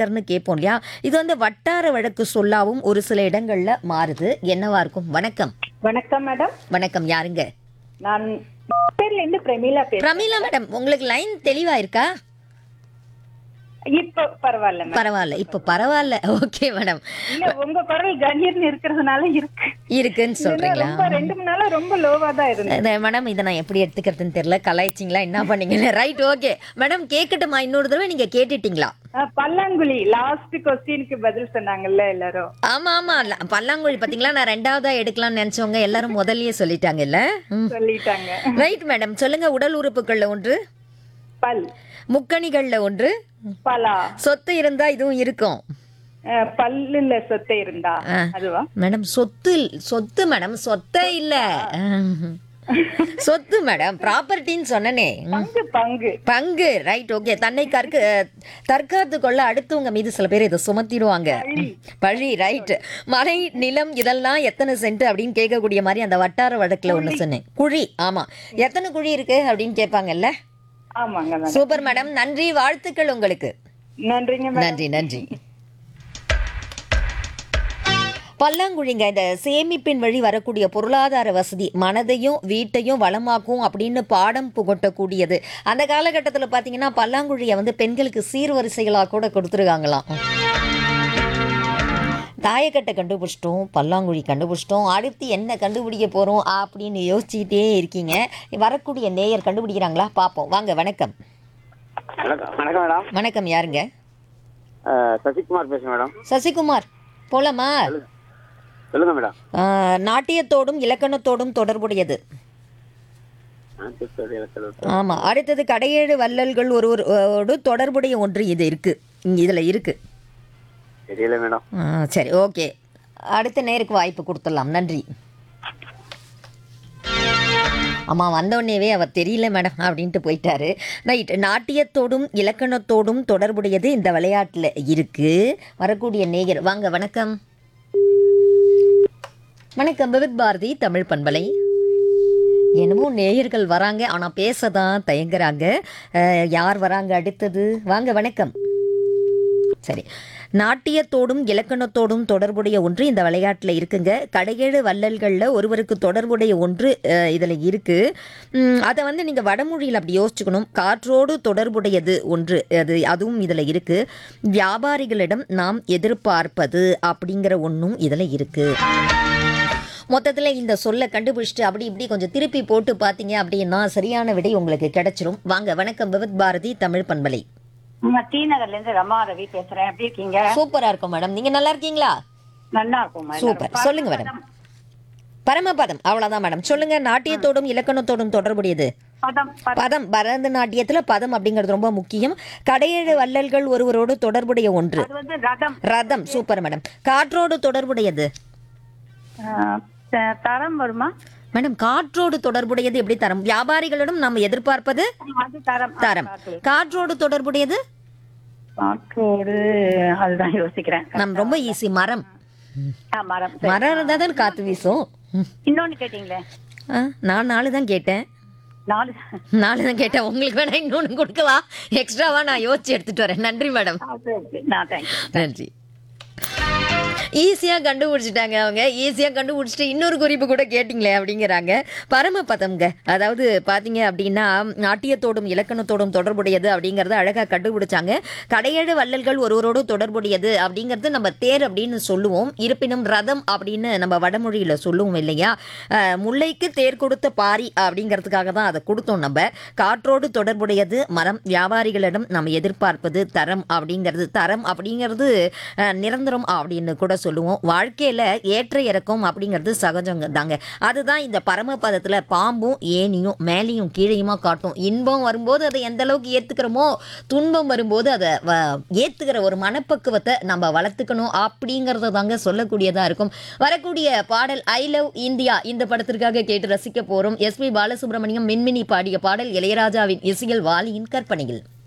ஏக்கர்னு கேட்போம் இல்லையா இது வந்து வட்டார வழக்கு சொல்லாவும் ஒரு சில இடங்கள்ல மாறுது என்னவா இருக்கும் வணக்கம் வணக்கம் மேடம் வணக்கம் யாருங்க நான் பேர்ல இருந்து பிரமீளா பேசுறேன் பிரமீளா மேடம் உங்களுக்கு லைன் தெளிவா இருக்கா இப்ப பரவாயில்ல மேடம் பரவாயில்ல இப்போ பரவாயில்ல ஓகே மேடம் இல்ல உங்க குரல் கணீர்னு இருக்கிறதுனால இருக்கு இருக்குன்னு இல்லைன்னா சொல்றீங்களா ரொம்ப ரெண்டு மூணு நாளா ரொம்ப லோவா தான் இருந்தது இந்த மேடம் இதை நான் எப்படி எடுத்துக்கிறதுன்னு தெரியல கலாய்ச்சிங்களா என்ன பண்ணீங்க ரைட் ஓகே மேடம் கேட்கட்டுமா இன்னொரு தடவை நீங்க கேட்டுட்டீங்களா அஹ், பல்லாங்குழி லாஸ்ட் கொஸ்டினுக்கு பதில் சொன்னாங்கல்ல எல்லாரும் ஆமா ஆமா ல- பல்லாங்குழி பாத்தீங்களா நான் ரெண்டாவதா எடுக்கலாம்னு நினைச்சவங்க எல்லாரும் முதல்லயே சொல்லிட்டாங்கல்ல சொல்லிட்டாங்க ரைட் மேடம் சொல்லுங்க உடல் உறுப்புகள்ல ஒன்று பல் முக்கணிகள்ல ஒன்று பலா சொத்து இருந்தா இதுவும் இருக்கும் அஹ், பல்லுல சொத்தை இருந்தா ஆ. அதுவா மேடம் சொத்து இல்- சொத்து மேடம் சொத்தே இல்ல சொத்து மேடம் ப்ராப்பர்ட்டின்னு சொன்னனே பங்கு பங்கு பங்கு ரைட் ஓகே தன்னை கற்க தற்காத்து கொள்ள அடுத்தவங்க மீது சில பேர் இதை சுமத்திடுவாங்க பழி ரைட் மலை நிலம் இதெல்லாம் எத்தனை சென்ட் அப்படின்னு கேட்கக்கூடிய மாதிரி அந்த வட்டார வழக்குல ஒண்ணு சொன்னேன் குழி ஆமா எத்தனை குழி இருக்கு அப்படின்னு கேட்பாங்கல்ல ஆமாங்க மேடம் சூப்பர் மேடம் நன்றி வாழ்த்துக்கள் உங்களுக்கு நன்றிங்க மேடம் நன்றி நன்றி பல்லாங்குழிங்க இந்த சேமிப்பின் வழி வரக்கூடிய பொருளாதார வசதி மனதையும் வீட்டையும் வளமாக்கும் அப்படின்னு பாடம் புகட்டக்கூடியது அந்த காலகட்டத்தில் பார்த்தீங்கன்னா பல்லாங்குழியை வந்து பெண்களுக்கு சீர்வரிசைகளாக கூட கொடுத்துருக்காங்களாம் தாயக்கட்டை கண்டுபிடிச்சிட்டோம் பல்லாங்குழி கண்டுபிடிச்சிட்டோம் அடுத்து என்ன கண்டுபிடிக்க போகிறோம் அப்படின்னு யோசிச்சுக்கிட்டே இருக்கீங்க வரக்கூடிய நேயர் கண்டுபிடிக்கிறாங்களா பார்ப்போம் வாங்க வணக்கம் வணக்கம் வணக்கம் மேடம் வணக்கம் யாருங்க அஹ், சசிகுமார் பேசுறேன் மேடம் சசிகுமார் போலாமா சொல்லுங்க மேடம் ஆ, நாட்டியத்தோடும் இலக்கணத்தோடும் தொடர்புடையது நாட்டுச்சோறு இலக்கணம். ஆமா அடுத்தது கடையேழு வள்ளல்கள் ஒருவரோடு தொடர்புடைய ஒன்று இது இருக்கு இங்க இதுல இருக்கு தெரியல மேடம் ஆ, சரி ஓகே அடுத்த நேருக்கு வாய்ப்பு கொடுத்துடலாம் நன்றி அம்மா வந்தோடனேவே அவர் தெரியல மேடம் அப்படின்ட்டு போயிட்டாரு ரைட் நாட்டியத்தோடும் இலக்கணத்தோடும் தொடர்புடையது இந்த விளையாட்டில் இருக்கு வரக்கூடிய நேயர் வாங்க வணக்கம் வணக்கம் விவித் பாரதி தமிழ் பண்பலை என்னமோ நேயர்கள் வராங்க ஆனால் பேச தான் தயங்குறாங்க அஹ், யார் வராங்க அடுத்தது வாங்க வணக்கம் சரி நாட்டியத்தோடும் இலக்கணத்தோடும் தொடர்புடைய ஒன்று இந்த விளையாட்டில் இருக்குங்க கடையேழு வள்ளல்களில் ஒருவருக்கு தொடர்புடைய ஒன்று இதில் இருக்குது அதை வந்து நீங்கள் வடமொழியில் அப்படி யோசிச்சுக்கணும் காற்றோடு தொடர்புடையது ஒன்று அது அதுவும் இதில் இருக்குது வியாபாரிகளிடம் நாம் எதிர்பார்ப்பது அப்படிங்கிற ஒன்றும் இதில் இருக்குது மொத்தத்தில் இந்த சொல்லை கண்டுபிடிச்சிட்டு அப்படி இப்படி கொஞ்சம் திருப்பி போட்டு பார்த்தீங்க அப்படின்னா சரியான விடை உங்களுக்கு கிடைச்சிரும் வாங்க வணக்கம் விவித் பாரதி தமிழ் பண்பலை நான் டி நகர்ல இருந்து ரமா ரவி பேசுறேன் எப்படி இருக்கீங்க சூப்பரா இருக்கும் மேடம் நீங்க நல்லா இருக்கீங்களா நல்லா இருக்கும் மேடம். சூப்பர் சொல்லுங்க மேடம் பரமபதம் அவ்வளவுதான் மேடம் சொல்லுங்க நாட்டியத்தோடும் இலக்கணத்தோடும் தொடர்புடையது பதம் ப- பதம் பரதநாட்டியத்துல பதம் அப்படிங்கிறது ரொம்ப முக்கியம் கடையேழு வள்ளல்கள் ஒருவரோடு தொடர்புடைய ஒன்று அது வந்து ரதம் ரதம் சூப்பர் மேடம் காற்றோடு தொடர்புடையது ஆஹ், த- தரம் வருமா மேடம் காற்றோடு தொடர்புடையது எப்படி தரம் வியாபாரிகளிடம் நாம் எதிர்பார்ப்பது அது தரம் ஆ, தரம் காற்று. காற்றோடு தொடர்புடையது காற்றோடு அதுதான் யோசிக்கிறேன் நம் ரொம்ப ஈஸி மரம் ஆ, மரம் சரி. மரம் இருந்தால் தான் காற்று வீசும் ம். இன்னொன்னு கேட்டீங்களே ஆ, நான் நாலு தான் கேட்டேன் நாலு நாலு தான் கேட்டேன் உங்களுக்கு வேணா இன்னொன்று கொடுக்கவா எக்ஸ்ட்ராவா நான் யோசிச்சு எடுத்துட்டு வரேன் நன்றி மேடம் ஆ, சரி, சரி. நான் தேங்க்யூ நன்றி ஈஸியாக கண்டுபிடிச்சிட்டாங்க அவங்க ஈஸியாக கண்டுபிடிச்சிட்டு இன்னொரு குறிப்பு கூட கேட்டிங்களே அப்படிங்கிறாங்க பரமபதம்ங்க அதாவது பார்த்தீங்க அப்படின்னா நாட்டியத்தோடும் இலக்கணத்தோடும் தொடர்புடையது அப்படிங்கிறத அழகாக கண்டுபிடிச்சாங்க கடையேழு வள்ளல்கள் ஒருவரோடு தொடர்புடையது அப்படிங்கிறது நம்ம தேர் அப்படின்னு சொல்லுவோம் இருப்பினும் ரதம் அப்படின்னு நம்ம வடமொழியில் சொல்லுவோம் இல்லையா அஹ், முல்லைக்கு தேர் கொடுத்த பாரி அப்படிங்கிறதுக்காக தான் அதை கொடுத்தோம் நம்ம காற்றோடு தொடர்புடையது மரம் வியாபாரிகளிடம் நம்ம எதிர்பார்ப்பது தரம் அப்படிங்கிறது தரம் அப்படிங்கிறது அஹ், நிரந்தரம் அப்படின்னு கூட சொல்லுவோம் வாழ்க்கையில் ஏற்ற இறக்கம் அப்படிங்கிறது சகஜங்க தாங்க அதுதான் இந்த பரமபதத்தில் பாம்பும் ஏனியும் மேலேயும் கீழேயுமா காட்டும் இன்பம் வரும்போது அதை எந்த அளவுக்கு ஏற்றுக்கிறோமோ துன்பம் வரும்போது அதை வ- ஏத்துக்கிற ஒரு மனப்பக்குவத்தை நம்ம வளர்த்துக்கணும் அப்படிங்கிறத தாங்க சொல்லக்கூடியதாக இருக்கும் வரக்கூடிய பாடல் ஐ லவ் இந்தியா இந்த படத்திற்காக கேட்டு ரசிக்க போகிறோம் எஸ்பி பாலசுப்ரமணியம் மின்மினி பாடிய பாடல் இளையராஜாவின் இசையில் வாலியின் கற்பனையில்